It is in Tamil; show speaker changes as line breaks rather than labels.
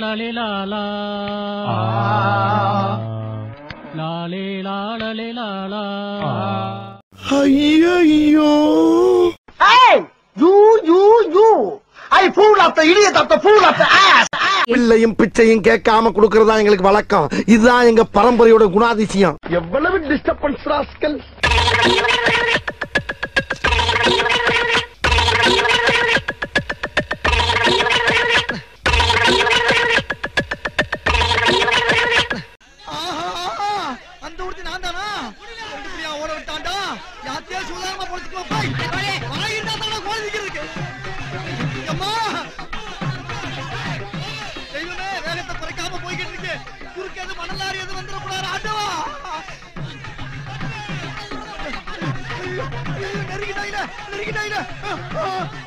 லாலலே லாலா லாலே லாலலே லாலா
ஐயோ
Hey! You, you, you! I fool of the idiot of the fool of the ass!
பிள்ளையும் பிச்சையும் கேட்காம குடுக்கறதா எங்களுக்கு வழக்கம் இதுதான் எங்க பரம்பரையோட குணாதிசயம் எவ்வளவு டிஸ்டர்பன்ஸ் ராஸ்கல்
அந்த ஊர்த்தி நான் தானா ரெண்டு பிரியா ஓட விட்டான்டா யாத்தியா சுதாரணமா பொழைச்சுக்கோ போய் வாயிருந்தா தானே குழந்தைக்கிறதுக்கு அம்மா தெய்வமே வேகத்தை குறைக்காம போய்கிட்டு இருக்கு குறுக்கு எது மணலாரி எது வந்துடக்கூடாது ஆண்டவா ஐயோ, ஐயோ, நெருங்கிட்டாயில நெருங்கிட்டாயில